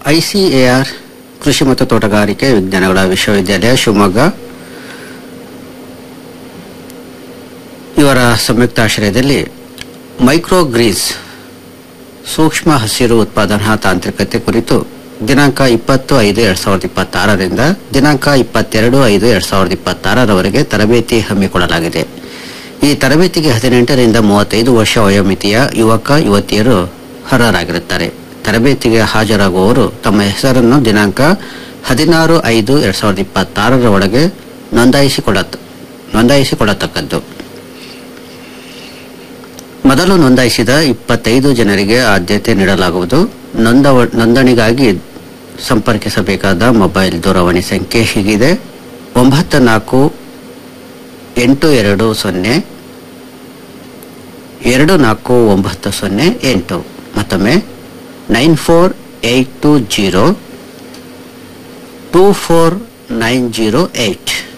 ICAR ಕೃಷಿ ಮತ್ತು ತೋಟಗಾರಿಕೆ ವಿಜ್ಞಾನಗಳ ವಿಶ್ವವಿದ್ಯಾಲಯ ಶಿವಮೊಗ್ಗ ಇವರ ಸಂಯುಕ್ತಾಶ್ರಯದಲ್ಲಿ ಮೈಕ್ರೋ ಗ್ರೀನ್ಸ್ ಸೂಕ್ಷ್ಮ ಹಸಿರು ಉತ್ಪಾದನಾ ತಾಂತ್ರಿಕತೆ ಕುರಿತು ದಿನಾಂಕ ಇಪ್ಪತ್ತು ಐದು ಎರಡ್ ಸಾವಿರದ ಇಪ್ಪತ್ತಾರರಿಂದ ದಿನಾಂಕ ಇಪ್ಪತ್ತೆರಡು ಐದು ಎರಡ್ ಸಾವಿರದ ಇಪ್ಪತ್ತಾರರವರೆಗೆ ತರಬೇತಿ ಹಮ್ಮಿಕೊಳ್ಳಲಾಗಿದೆ ಈ ತರಬೇತಿಗೆ ಹದಿನೆಂಟರಿಂದ ಮೂವತ್ತೈದು ವರ್ಷ ವಯೋಮಿತಿಯ ಯುವಕ ಯುವತಿಯರು ಅರ್ಹರಾಗಿರುತ್ತಾರೆ ತರಬೇತಿಗೆ ಹಾಜರಾಗುವವರು ತಮ್ಮ ಹೆಸರನ್ನು ದಿನಾಂಕ ಹದಿನಾರು ಐದು ಎರಡ್ ಸಾವಿರದ ಇಪ್ಪತ್ತಾರರ ಒಳಗೆ ನೋಂದಾಯಿಸಿಕೊಳ್ಳ ನೋಂದಾಯಿಸಿಕೊಳ್ಳತಕ್ಕದ್ದು ಮೊದಲು ನೋಂದಾಯಿಸಿದ ಇಪ್ಪತ್ತೈದು ಜನರಿಗೆ ಆದ್ಯತೆ ನೀಡಲಾಗುವುದು ನೊಂದವ ನೋಂದಣಿಗಾಗಿ ಸಂಪರ್ಕಿಸಬೇಕಾದ ಮೊಬೈಲ್ ದೂರವಾಣಿ ಸಂಖ್ಯೆ ಹೀಗಿದೆ ಒಂಬತ್ತು ನಾಲ್ಕು ಎಂಟು ಎರಡು ಸೊನ್ನೆ ಎರಡು ನಾಲ್ಕು ಒಂಬತ್ತು ಸೊನ್ನೆ ಎಂಟು ಮತ್ತೊಮ್ಮೆ nine four eight two zero two four nine zero eight